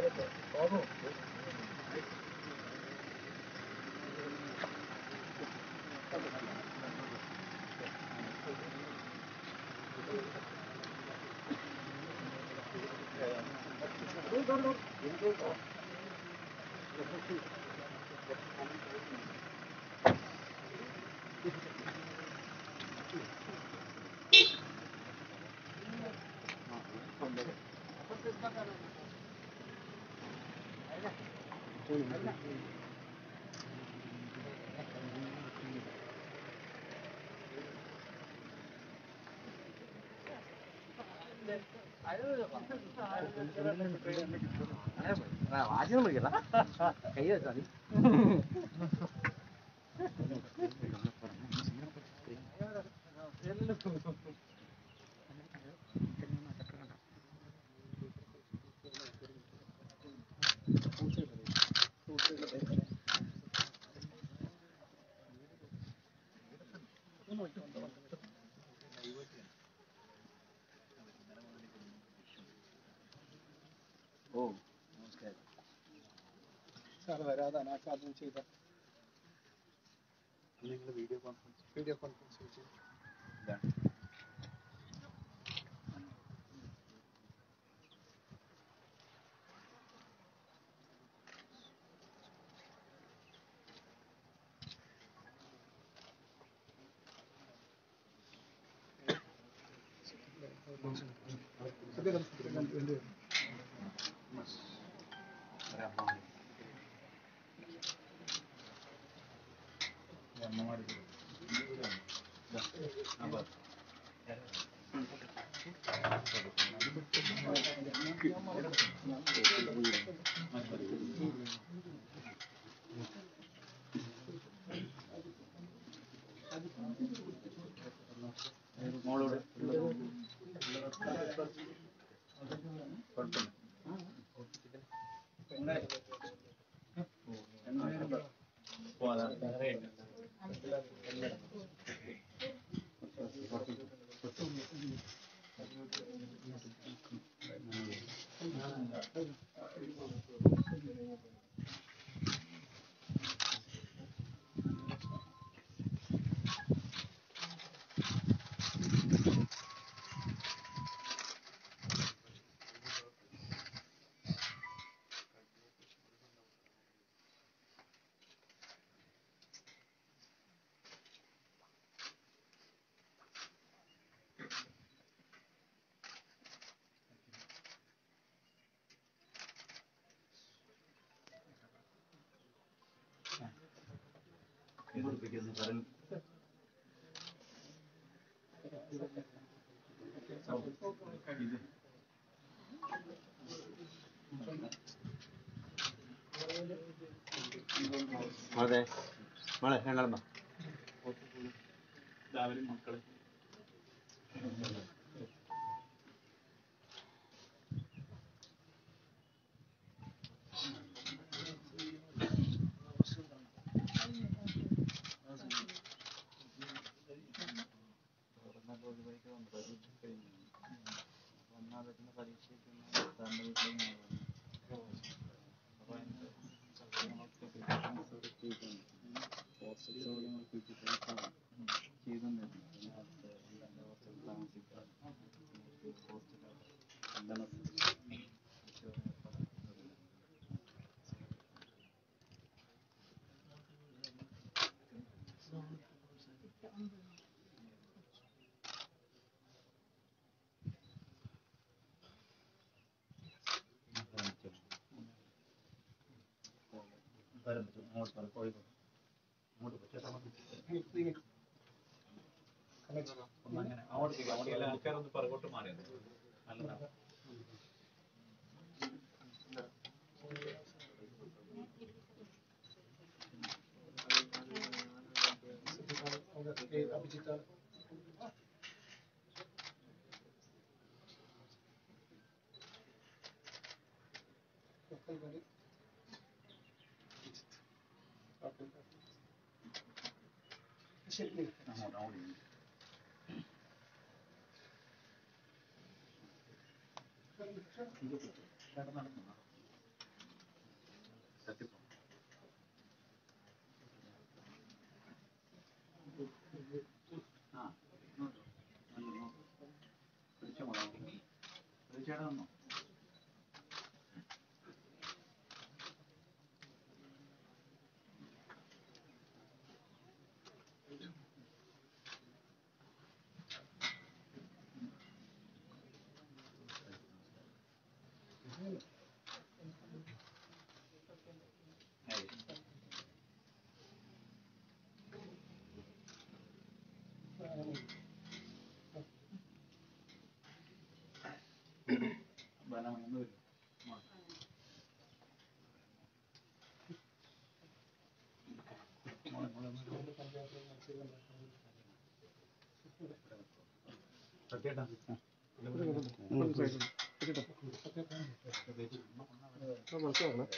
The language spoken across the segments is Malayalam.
വാശിയൊന്നും പിടിക്കണ്ട കൈ വെച്ചാൽ മതി ഓ നമസ്കാരം സാർ വരാതെ അനാച്ഛാദനം ചെയ്ത നിങ്ങൾ വീഡിയോ കോൺഫറൻസ് വീഡിയോ കോൺഫറൻസ് വെച്ച് ഇതാണ് മോളോട് അതെ മോളെ രണ്ടാളും വാ. മക്കളെ ആൾക്കാരൊന്ന് പുറകോട്ട് മാറിയത് നല്ലതാണ് അഭിജിത്താണ് ശരി അങ്ങോട്ട് അങ്ങോട്ട് ഇരിക്ക്. ഒന്ന് വരും സത്യേട്ടാ മനസ്സിലാക്കണം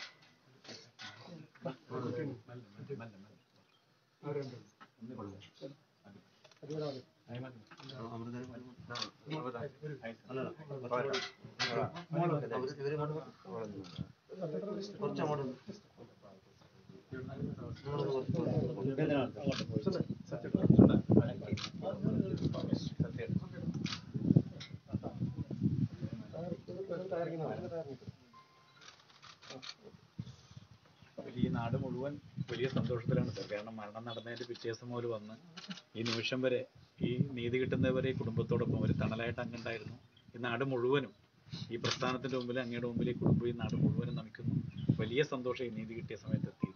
ഈ നാട് മുഴുവൻ വലിയ സന്തോഷത്തിലാണ് സാർ കാരണം മരണം നടന്നതിന്റെ പിറ്റേ ദിവസം മുതൽ വന്ന് ഈ നിമിഷം വരെ ഈ നീതി കിട്ടുന്നവരെ ഈ കുടുംബത്തോടൊപ്പം ഒരു തണലായിട്ട് അങ്ങുണ്ടായിരുന്നു ഈ നാട് മുഴുവനും ഈ പ്രസ്ഥാനത്തിന്റെ മുമ്പിൽ അങ്ങയുടെ മുമ്പിൽ ഈ കുടുംബം ഈ നാട് മുഴുവനും നമിക്കുന്നു വലിയ സന്തോഷം ഈ നീതി കിട്ടിയ സമയത്ത് എത്തിയത്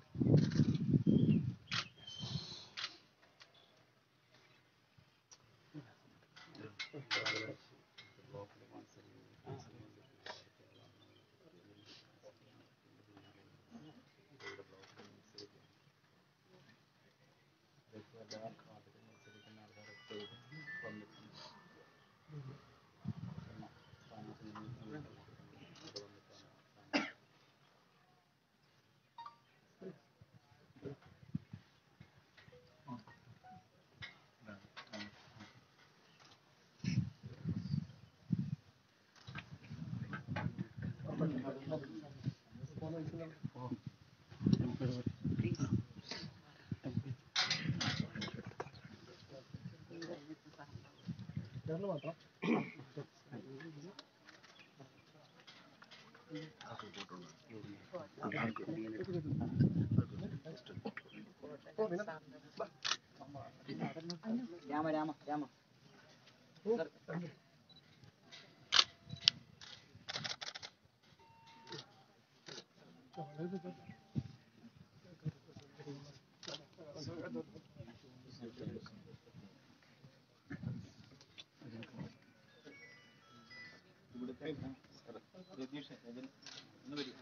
കേരളം മാത്രം രാമ രാമ രാമ ഇവിടുത്തെ രതീഷ് രജൻ ഒന്ന് വരി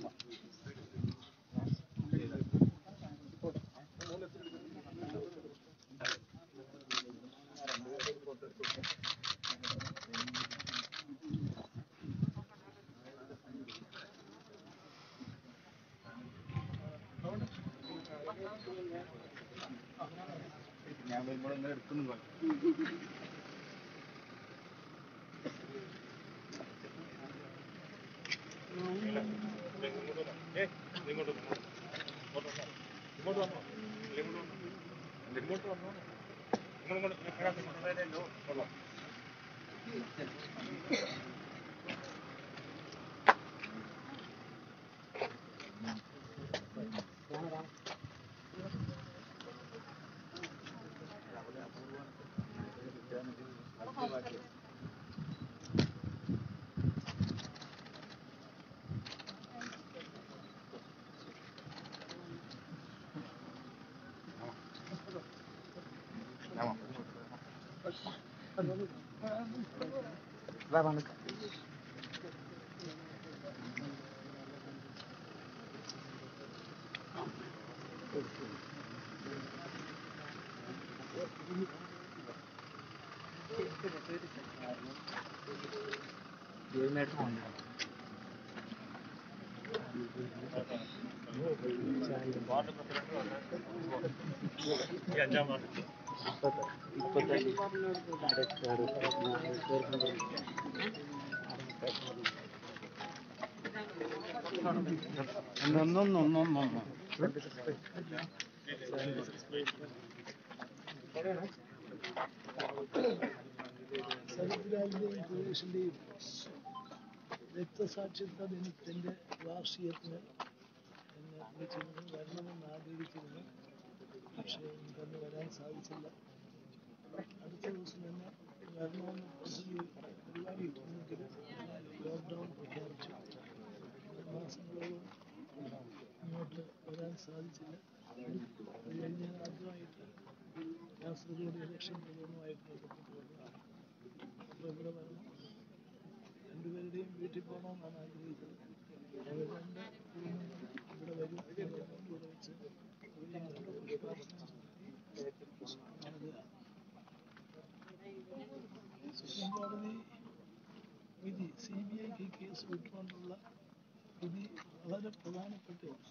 ഞാൻ വരുമ്പോൾ ഇങ്ങനെ എടുക്കുന്നു ഒന്നൊന്നൊന്നൊന്നൊന്ന് സരിദ്രാജിന്റെയും പോലീസിന്റെയും രക്തസാക്ഷിത്വ ദിനത്തിന്റെ വാർഷികത്തിന് എന്നെ വിളിച്ചിരുന്നു വരണമെന്ന് ആഗ്രഹിച്ചിരുന്നു പക്ഷേ എനിക്കന്ന് വരാൻ സാധിച്ചില്ല അടുത്ത ദിവസം തന്നെ വരണമെന്ന് പദ്ധതി പരിപാടി ഇട്ടെങ്കിലും ലോക്ക്ഡൗൺ പ്രഖ്യാപിച്ചു മാസങ്ങളോളം ഇങ്ങോട്ട് വരാൻ സാധിച്ചില്ല അത് കഴിഞ്ഞ് ആദ്യമായിട്ട് കാസർഗോഡ് ഇലക്ഷൻ പ്രചരണമായിട്ട് ബന്ധപ്പെട്ട് വന്നതാണ് അപ്പോൾ ഇവിടെ വരണം രണ്ട് രണ്ടുപേരുടെയും വീട്ടിൽ പോകണമെന്നാണ് ആഗ്രഹിച്ചത് അവർ രണ്ട് കുടുംബങ്ങൾ ഇവിടെ വരും എന്നുള്ളതുകൊണ്ട് ഇവിടെ വെച്ച് അവരെയും കണ്ട് പുഷ്പാർച്ചന നടത്തി നൽകുക സുപ്രീം കോടതി വിധി സി ബി ഐക്ക് ഈ കേസ് വിട്ടുകൊണ്ടുള്ള വിധി വളരെ പ്രധാനപ്പെട്ടതാണ്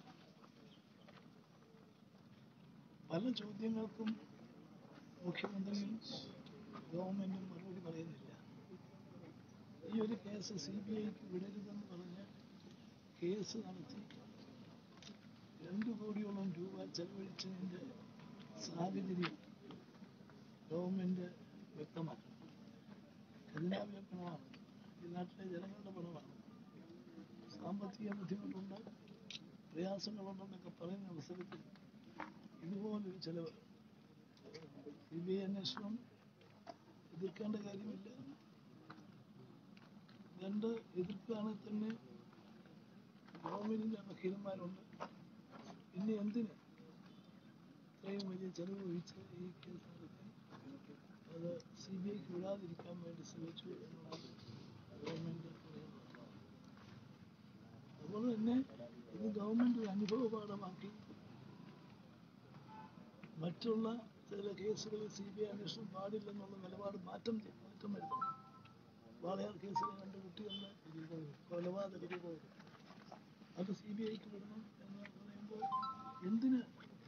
പല ചോദ്യങ്ങൾക്കും മുഖ്യമന്ത്രിയും ഗവൺമെന്റും മറുപടി പറയുന്നില്ല ഈ ഒരു കേസ് സി ബി ഐക്ക് വിടരുതെന്ന് പറഞ്ഞ് കേസ് നടത്തി രണ്ട് കോടിയോളം രൂപ ചെലവഴിച്ചതിൻ്റെ സാഹചര്യം ഗവൺമെന്റ് വ്യക്തമാക്കണം ഖജനാവിലെ പണമാണ് ഈ നാട്ടിലെ ജനങ്ങളുടെ പണമാണ് സാമ്പത്തിക ബുദ്ധിമുട്ടുണ്ട് പ്രയാസങ്ങളുണ്ടെന്നൊക്കെ പറയുന്ന അവസരത്തിൽ ഇതുപോലൊരു ചെലവ് സി ബി ഐ അന്വേഷണം എതിർക്കേണ്ട കാര്യമില്ല രണ്ട് എതിർക്കുകയാണെങ്കിൽ തന്നെ ഗവൺമെന്റിന്റെ വക്കീലന്മാരുണ്ട് പിന്നെ എന്തിന് ഇത്രയും വലിയ ചെലവ് ഒഴിച്ച് ഈ കേസ് നടത്തി അത് സി ബി ഐക്ക് വിടാതിരിക്കാൻ വേണ്ടി ശ്രമിച്ചു എന്നുള്ളത് ഗവൺമെന്റ് പറയുന്നത് അതുപോലെ തന്നെ ഇത് ഗവൺമെന്റ് ഒരു അനുഭവ പാഠമാക്കി മറ്റുള്ള ചില കേസുകളിൽ സി ബി ഐ അന്വേഷണം പാടില്ലെന്നുള്ള നിലപാട് മാറ്റം ചെയ്യ- മാറ്റം വരുത്തണം വാളയാർ കേസിലെ രണ്ട് കുട്ടികളുടെ കൊലപാതക അത് സി ബി ഐക്ക് വിടണം എന്ന് പറയുമ്പോൾ എന്തിന്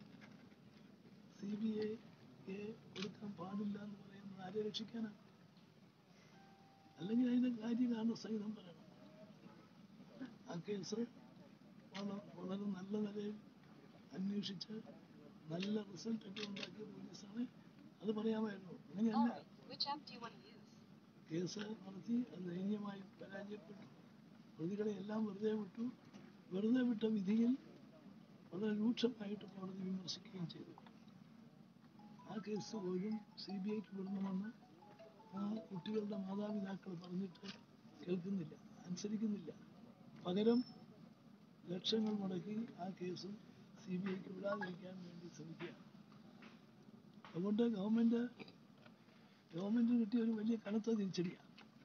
സി ബി ഐക്ക് കൊടുക്കാൻ പാടില്ല എന്ന് പറയുന്നത് ആരെ രക്ഷിക്കാനാണ് അല്ലെങ്കിൽ അതിന്റെ കാര്യകാരണ സഹിതം പറയണം ആ കേസ് വള- വളരെ നല്ല നിലയിൽ അന്വേഷിച്ച് നല്ല റിസൾട്ട് ഒക്കെ ഉണ്ടാക്കിയ പോലീസാണ് അത് പറയാമായിരുന്നു അങ്ങനെയല്ല Which app do you want to use? Case നടത്തി അത് ദയനീയമായി പരാജയപ്പെട്ടു പ്രതികളെ എല്ലാം വെറുതെ വിട്ടു വെറുതെ വിട്ട വിധിയിൽ വളരെ രൂക്ഷമായിട്ട് കോടതി വിമർശിക്കുകയും ചെയ്തു ആ കേസ് പോലും സി ബി ഐക്ക് വിടണമെന്ന് ആ കുട്ടികളുടെ മാതാപിതാക്കൾ പറഞ്ഞിട്ട് കേൾക്കുന്നില്ല അനുസരിക്കുന്നില്ല പകരം ലക്ഷങ്ങൾ മുടക്കി ആ കേസും സി ബി ഐക്ക് വിടാതിരിക്കാൻ വേണ്ടി ശ്രമിക്കുകയാണ് അതുകൊണ്ട് ഗവൺമെന്റ് ഗവൺമെന്റിന് കിട്ടിയ ഒരു വലിയ കനത്ത തിരിച്ചടിയാണ്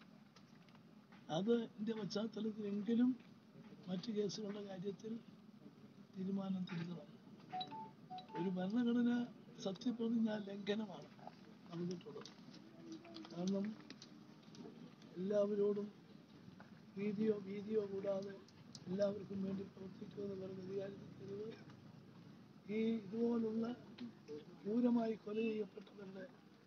അതിന്റെ പശ്ചാത്തലത്തിലെങ്കിലും മറ്റു കേസുകളുടെ കാര്യത്തിൽ തീരുമാനം തിരുത്തണം ഒരു ഭരണഘടന സത്യപ്രതിജ്ഞ ലംഘനമാണ് നടന്നിട്ടുള്ളത് കാരണം എല്ലാവരോടും ഭീതിയോ ഭീതിയോ കൂടാതെ എല്ലാവർക്കും വേണ്ടി പ്രവർത്തിക്കുമെന്ന് പറഞ്ഞ അധികാരത്തിൽ ഈ ഇതുപോലുള്ള ക്രൂരമായി കൊല ചെയ്യപ്പെട്ടവരുടെ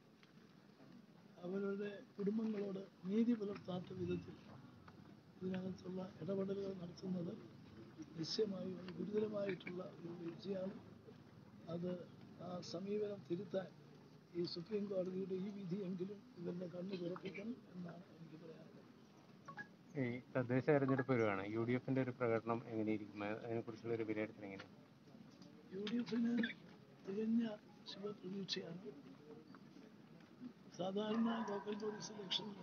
അവരുടെ കുടുംബങ്ങളോട് നീതി പുലർത്താത്ത വിധത്തിൽ ഇതിനകത്തുള്ള ഇടപെടലുകൾ നടത്തുന്നത് നിശ്ചയമായും ഒരു ഗുരുതരമായിട്ടുള്ള ഒരു വീഴ്ചയാണ് അത് ആ സമീപനം തിരുത്താൻ ഈ സുപ്രീം കോടതിയുടെ ഈ വിധിയെങ്കിലും ഇവരുടെ കണ്ണ് തുറപ്പിക്കണം എന്നാണ് എനിക്ക് പറയാനുള്ളത് ഈ തദ്ദേശ തെരഞ്ഞെടുപ്പ് വരുവാണ് യു ഡി എഫിന്റെ ഒരു പ്രകടനം എങ്ങനെയിരിക്കും അതിനെ കുറിച്ചുള്ള ഒരു വിലയിരുത്തൽ എങ്ങനെയാണ് യു ഡി എഫിന് തികഞ്ഞ ശുഭപ്രതീക്ഷയാണ് സാധാരണ ലോക്കൽ ബോഡി സെലക്ഷനിൽ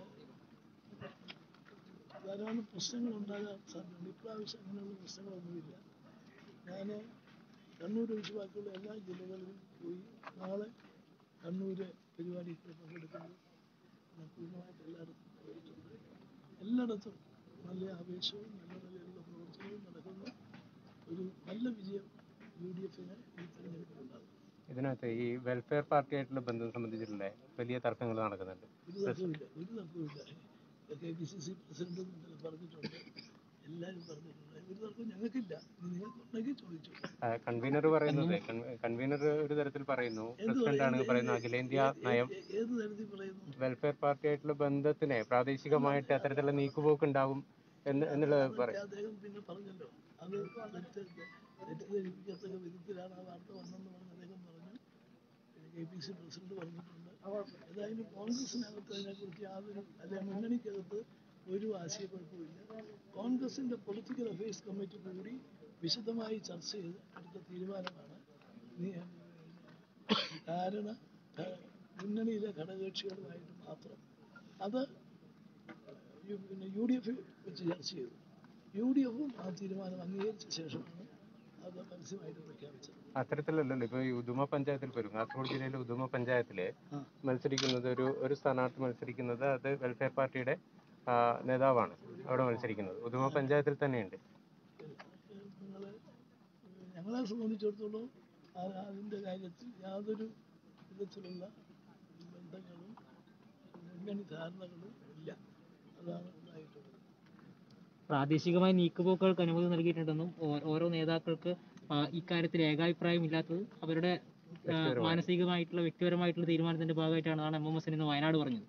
ധാരാളം പ്രശ്നങ്ങൾ ഉണ്ടാകാൻ സാധ്യതയുണ്ട് ഇപ്രാവശ്യം അങ്ങനെയുള്ള പ്രശ്നങ്ങളൊന്നുമില്ല ഞാൻ കണ്ണൂർ ഒഴിച്ച് ബാക്കിയുള്ള എല്ലാ ജില്ലകളിലും പോയി നാളെ കണ്ണൂര് പരിപാടിയിൽ പങ്കെടുക്കുന്നു ഞാൻ പൂർണ്ണമായിട്ട് എല്ലായിടത്തും പോയിട്ടുണ്ട് എല്ലായിടത്തും നല്ല ആവേശവും നല്ല നിലയിലുള്ള പ്രവർത്തനവും നടക്കുന്ന ഒരു നല്ല വിജയം യു ഡി എഫിന് ഈ തെരഞ്ഞെടുപ്പിലുണ്ടാകും ഇതിനകത്ത് ഈ വെൽഫെയർ പാർട്ടിയായിട്ടുള്ള ബന്ധം സംബന്ധിച്ചിട്ടുള്ള വലിയ തർക്കങ്ങൾ നടക്കുന്നുണ്ട് ഒരു തർക്കമില്ല ഒരു തർക്കമില്ല കെ പി സി സി പ്രസിഡന്റും ഇന്നലെ പറഞ്ഞിട്ടുണ്ട് എല്ലാവരും പറഞ്ഞിട്ടുണ്ട് ഒരു തർക്കവും ഞങ്ങൾക്കില്ല ഇനി നിങ്ങൾക്കുണ്ടെങ്കിൽ ചോദിച്ചു കൺവീനർ പറയുന്നത് കൺവീനർ ഒരു തരത്തിൽ പറയുന്നു എന്ത് പ്രസിഡന്റ് ആണ് എന്ത് പറയുന്നത് എന്ത് അഖിലേന്ത്യാ ഏ- നയം ഏ- ഏത് തരത്തിൽ പറയുന്നു വെൽഫെയർ പാർട്ടിയായിട്ടുള്ള ബന്ധത്തിനെ പ്രാദേശികമായിട്ട് അത്തരത്തിലുള്ള നീക്കുപോക്ക് ഉണ്ടാവും എന്ന് എന്നുള്ളത് അതൊക്കെ പറയും അദ്ദേഹം പിന്നെ പറഞ്ഞല്ലോ അത് തെറ്റ് തെറ്റിദ്ധരിപ്പിക്കത്തക്ക വിധത്തിലാണ് ആ വാർത്ത വന്നെന്ന് പറഞ്ഞ് അദ്ദേഹം പറഞ്ഞു കെ പി സി പ്രസിഡന്റ് പറഞ്ഞിട്ടുണ്ട് ഏതായാലും കോൺഗ്രസിനകത്ത് അതിനെക്കുറിച്ച് യാതൊരു അല്ലെ മുന്നണിക്കകത്ത് ഒരു ആശയക്കുഴപ്പമില്ല കോൺഗ്രസിന്റെ പൊളിറ്റിക്കൽ അഫയേഴ്സ് കമ്മിറ്റി കൂടി വിശദമായി ചർച്ച ചെയ്ത് എടുത്ത തീരുമാനമാണ് നീ- കാരണ ഘ- മുന്നണിയിലെ ഘടകകക്ഷികളുമായിട്ട് മാത്രം അത് യു- പിന്നെ യു ഡി എഫ് വെച്ച് ചർച്ച ചെയ്തു യു ഡി എഫും ആ തീരുമാനം അംഗീകരിച്ച ശേഷമാണ് അത് പരസ്യമായിട്ട് പ്രഖ്യാപിച്ചത് അത്തരത്തിലല്ലല്ലോ ഇപ്പൊ ഈ ഉദുമ പഞ്ചായത്തിൽ വരും കാസർഗോഡ് ജില്ലയിലെ ഉദുമ പഞ്ചായത്തില് ആ. മത്സരിക്കുന്നത് ഒരു ഒരു സ്ഥാനാർത്ഥി മത്സരിക്കുന്നത് അത് വെൽഫെയർ പാർട്ടിയുടെ ആ, നേതാവാണ് അവിടെ മത്സരിക്കുന്നത് ഉദുമ പഞ്ചായത്തിൽ തന്നെയുണ്ട് നിങ്ങൾ ഞങ്ങളെ സംബന്ധിച്ചിടത്തോളം ആ- അതിൻ്റെ കാര്യത്തിൽ യാതൊരു വിധത്തിലുള്ള ബന്ധങ്ങളും മുന്നണി ധാരണകളും ഇല്ല അതാണ് ഉണ്ടായിട്ടുള്ളത് പ്രാദേശികമായി നീക്കുപോക്കുകൾക്ക് അനുമതി നൽകിയിട്ടുണ്ടെന്നും ഓ- ഓരോ നേതാക്കൾക്ക് ആ, ഇക്കാര്യത്തിൽ ഏകാഭിപ്രായം ഇല്ലാത്തത് അവരുടെ ആ, വ്യക്തിപരമായ- മാനസികമായിട്ടുള്ള വ്യക്തിപരമായിട്ടുള്ള തീരുമാനത്തിന്റെ ഭാഗമായിട്ടാണ് എം എം എസ് ഇന്ന് വയനാട് പറഞ്ഞത്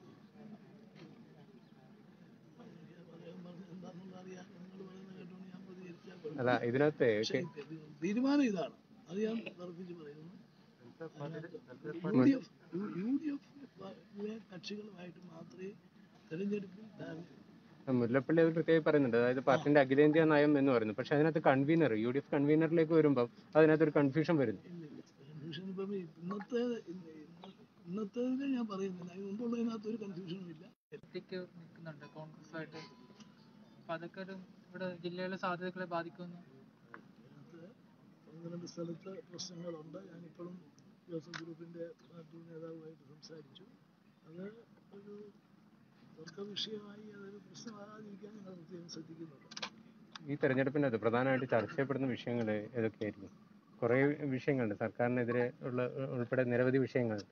എനിക്ക് പറയാൻ പറഞ്ഞത് എന്താണെന്നുള്ള അറിയാം നിങ്ങൾ പറയുന്നത് കേട്ടോണ്ട് ഞാൻ പ്രതികരിച്ചാൽ പോലും. അല്ല ഇതിനകത്ത് പക്ഷേ ഇത് തീരുമാനം ഇതാണ് അത് ഞാൻ തർക്കിച്ച് പറയുന്നു U D F U D എഫിലെ കക്ഷികളുമായിട്ട് മാത്രമേ തെരഞ്ഞെടുപ്പിൽ ധാരണ മുല്ലപ്പള്ളി അത് പ്രത്യേകം പറയുന്നുണ്ട് അതായത് പാർട്ടിന്റെ അഖിലേന്ത്യാ നയം എന്ന് പറയുന്നു പക്ഷെ അതിനകത്ത് കൺവീനർ യു ഡി എഫ് കൺവീനറിലേക്ക് വരുമ്പോൾ അതിനകത്ത് ഒരു കൺഫ്യൂഷൻ വരുന്നു ഇല്ലില്ല കൺഫ്യൂഷൻ ഇപ്പം ഇന്നത്തെ ഇന്ന- ഇന്ന- ഇന്നത്തേതിനെ ഞാൻ പറയുന്നില്ല അതിന് മുമ്പുള്ളതിനകത്ത് ഒരു കൺഫ്യൂഷനും ഇല്ല ഒറ്റയ്ക്ക് നിൽക്കുന്നുണ്ട് കോൺഗ്രസുമായിട്ട് അപ്പൊ അതൊക്കെ ഒരു ഇവിടെ ജില്ലയിലെ സാധ്യതകളെ ബാധിക്കുമെന്ന് അതിനകത്ത് ഒന്ന് രണ്ട് സ്ഥലത്ത് പ്രശ്നങ്ങളുണ്ട് ഞാനിപ്പോഴും ജോസഫ് ഗ്രൂപ്പിൻ്റെ പാർട്ടി നേതാവുമായിട്ട് സംസാരിച്ചു അത് ഒരു തർക്ക വിഷയമായി അതൊരു പ്രശ്നമാകാതിരിക്കാൻ ഞങ്ങൾ പ്രത്യേകം ശ്രദ്ധിക്കുന്നുണ്ട് ഈ തെരഞ്ഞെടുപ്പിനകത്ത് പ്രധാനമായിട്ട് ചർച്ച ചെയ്യപ്പെടുന്ന വിഷയങ്ങൾ ഏതൊക്കെയായിരിക്കും കുറേ വിഷയങ്ങളുണ്ട് സർക്കാരിനെതിരെ ഉള്ള ഉൾപ്പെടെ നിരവധി വിഷയങ്ങളുണ്ട്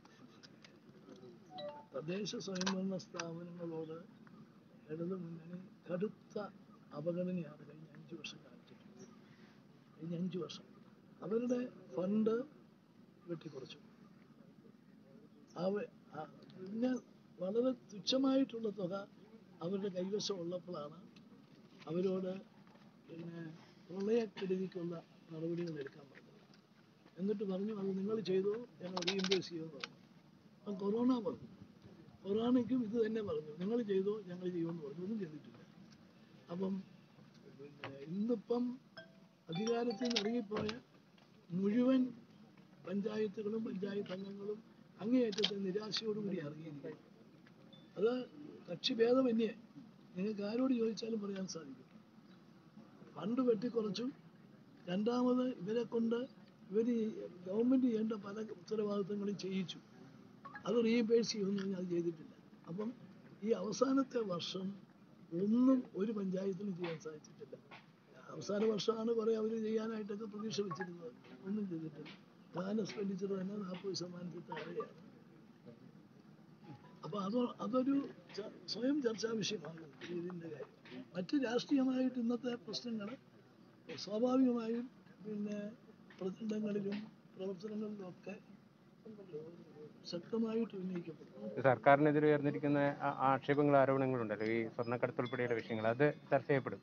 തദ്ദേശ സ്വയംഭരണ സ്ഥാപനങ്ങളോട് ഇടതു മുന്നണി കടുത്ത അവഗണനയാണ് കഴിഞ്ഞ അഞ്ച് വർഷം കാണിച്ചിട്ടുള്ളത് കഴിഞ്ഞ അഞ്ച് വർഷം അവരുടെ ഫണ്ട് വെട്ടിക്കുറച്ചു അവ ആ- പിന്നെ വളരെ തുച്ഛമായിട്ടുള്ള തുക അവരുടെ കൈവശം ഉള്ളപ്പോഴാണ് അവരോട് പിന്നെ പ്രളയക്കെടുതിക്കുള്ള നടപടികൾ എടുക്കാൻ പറഞ്ഞത് എന്നിട്ട് പറഞ്ഞു അത് നിങ്ങൾ ചെയ്തോ ഞങ്ങൾ റീഇംബേഴ്സ് ചെയ്യുമെന്ന് പറഞ്ഞു അപ്പം കൊറോണ വന്നു കൊറോണയ്ക്കും ഇത് തന്നെ പറഞ്ഞു നിങ്ങൾ ചെയ്തോ ഞങ്ങൾ ചെയ്യുമെന്ന് പറഞ്ഞു ഒന്നും ചെയ്തിട്ടില്ല അപ്പം പിന്നെ ഇന്നിപ്പം അധികാരത്തിൽ നിന്ന് ഇറങ്ങിപ്പോയ മുഴുവൻ പഞ്ചായത്തുകളും പഞ്ചായത്ത് അംഗങ്ങളും അങ്ങേയറ്റത്തെ നിരാശയോടുകൂടി ഇറങ്ങിയിരിക്കുന്നു അത് കക്ഷി ഭേദമന്യേ നിങ്ങൾക്ക് ആരോട് ചോദിച്ചാലും പറയാൻ സാധിക്കും ഫണ്ട് വെട്ടിക്കുറച്ചു രണ്ടാമത് ഇവരെ കൊണ്ട് ഇവർ ഗവൺമെൻറ് ചെയ്യേണ്ട പല ഉത്തരവാദിത്തങ്ങളും ചെയ്യിച്ചു അത് റീഇംബേഴ്സ് ചെയ്യുമെന്ന് പറഞ്ഞാൽ അത് ചെയ്തിട്ടില്ല അപ്പം ഈ അവസാനത്തെ വർഷം ഒന്നും ഒരു പഞ്ചായത്തിനും ചെയ്യാൻ സാധിച്ചിട്ടില്ല അവസാന വർഷമാണ് കുറേ അവർ ചെയ്യാനായിട്ടൊക്കെ പ്രതീക്ഷ വെച്ചിരുന്നത് ഒന്നും ചെയ്തിട്ടില്ല പ്ലാൻ എക്സ്പെൻഡിച്ചർ തന്നെ നാൽപ്പത് ശതമാനത്തിൽ താഴെയാണ് അപ്പോൾ അത് അതൊരു ച- സ്വയം ചർച്ചാ വിഷയമാണ് ഇതിൻ്റെ കാര്യം മറ്റ് രാഷ്ട്രീയമായിട്ട് ഇന്നത്തെ പ്രശ്നങ്ങൾ സ്വാഭാവികമായും പിന്നെ പ്രചണ്ഡങ്ങളിലും പ്രവർത്തനങ്ങളിലും ഒക്കെ ശക്തമായിട്ട് ഉന്നയിക്കപ്പെടും സർക്കാരിനെതിരെ ഉയർന്നിരിക്കുന്ന ആ- ആക്ഷേപങ്ങൾ ആരോപണങ്ങളുണ്ടല്ലോ ഈ സ്വർണ്ണക്കടത്ത് ഉൾപ്പെടെയുള്ള വിഷയങ്ങൾ അത് ചർച്ച ചെയ്യപ്പെടും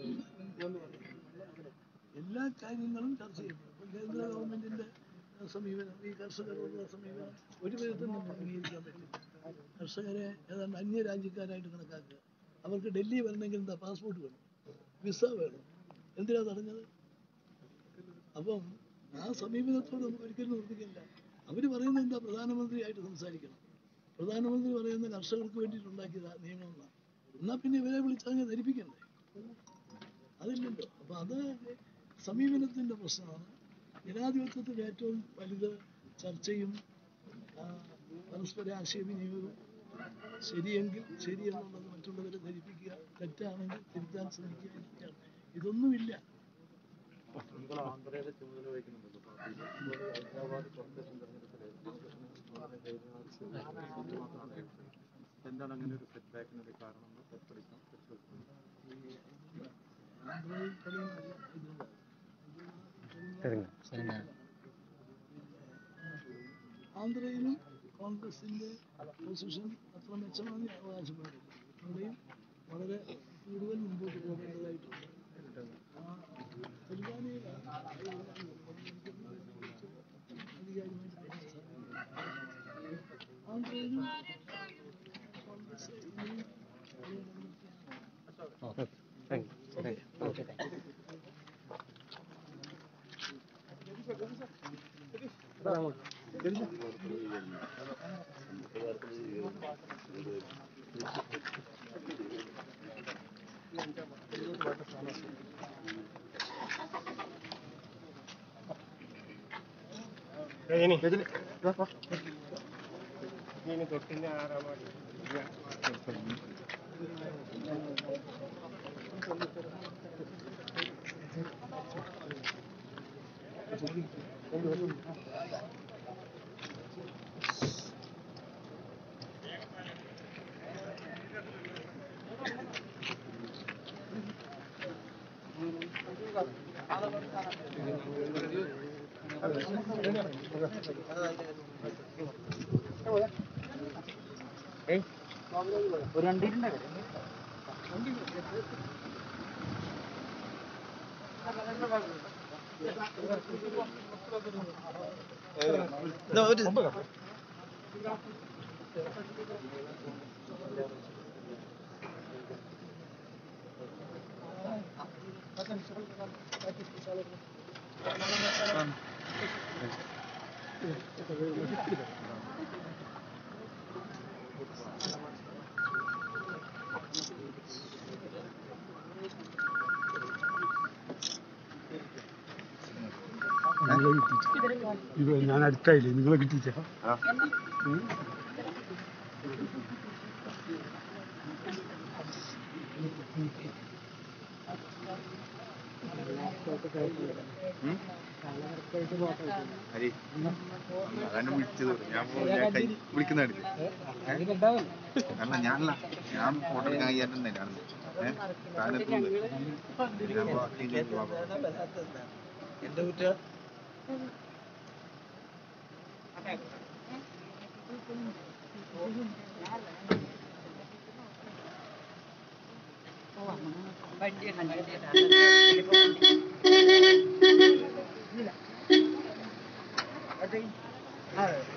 എല്ലാ കാര്യങ്ങളും ചർച്ച ചെയ്യപ്പെടും ഇപ്പം കേന്ദ്ര ഗവൺമെന്റിന്റെ അഹ് സമീപനം ഈ കർഷകരോടുള്ള സമീപനം ഒരു വിധത്തിൽ നമുക്ക് അംഗീകരിക്കാൻ പറ്റില്ല കർഷകരെ ഏതാണ്ട് അന്യ രാജ്യക്കാരായിട്ട് കണക്കാക്കുക അവർക്ക് ഡൽഹി വരണമെങ്കിൽ എന്താ പാസ്പോർട്ട് വേണം വിസ വേണം എന്തിനാ തടഞ്ഞത് അപ്പം ആ സമീപനത്തോട് നമുക്ക് ഒരിക്കലും നിർത്തിക്കില്ല അവർ പറയുന്നത് എന്താ പ്രധാനമന്ത്രിയായിട്ട് സംസാരിക്കണം പ്രധാനമന്ത്രി പറയുന്ന കർഷകർക്ക് വേണ്ടിയിട്ടുണ്ടാക്കിയതാ നിയമം എന്നാ എന്നാൽ പിന്നെ ഇവരെ വിളിച്ചങ്ങ് ധരിപ്പിക്കണ്ടേ അതില്ലല്ലോ അപ്പം അത് സമീപനത്തിൻ്റെ പ്രശ്നമാണ് ജനാധിപത്യത്തിൽ ഏറ്റവും വലുത് ചർച്ചയും ആ, പരസ്പര ആശയവിനിയോഗവും ശരിയെങ്കിൽ ശരി എന്നുള്ളത് മറ്റുള്ളവരെ ധരിപ്പിക്കുക തെറ്റാണെങ്കിൽ തിരുത്താൻ ശ്രമിക്കുക എന്നൊക്കെയാണ് ഇതൊന്നുമില്ല എന്താണ് അങ്ങനെ ഒരു സെറ്റ് ബാക്കിനൊരു കാരണം ആന്ധ്രയിൽ കളിയൊന്നുമല്ല ഇതില്ല തെരഞ്ഞെടുപ്പ് ആന്ധ്രയിലും കോൺഗ്രസിന്റെ പൊസിഷൻ അത്ര മെച്ചമാണെന്ന് ഞാൻ അവകാശപ്പെടുന്നില്ല അവിടെയും വളരെ കൂടുതൽ മുമ്പോട്ട് പോകേണ്ടതായിട്ടുണ്ട് ആ, തെലുങ്കാനയിലാണ് ആധികാരികമായിട്ട് പറയാൻ സാധിക്കില്ല. ആന്ധ്രയിലും കോൺഗ്രസ് ഇനിയും വലിയ നിലനിൽക്കുകയാണ്. Okay thank you thank you okay thank you ഇനി തൊട്ടിന്റെ ആറാം വാർഡ് ഒരു വണ്ടിയിലുണ്ടോ ഇത് ഞാൻ അടുത്തായില്ലേ നിങ്ങളെ കിട്ടിച്ച ഹരി അതാണ് വിളിച്ചത് ഞാൻ പോ- ഞാൻ കൈ വിളിക്കുന്ന കാരണം ഞാനല്ല ഞാൻ ഫോട്ടോ എടുക്കാൻ കഴിയാറ്റുണ്ടായി ഏഹ് താനെത്തുന്നത് ഞാൻ ബാക്കിയിലേക്ക് പോകാം എന്റെ കുറ്റ ആ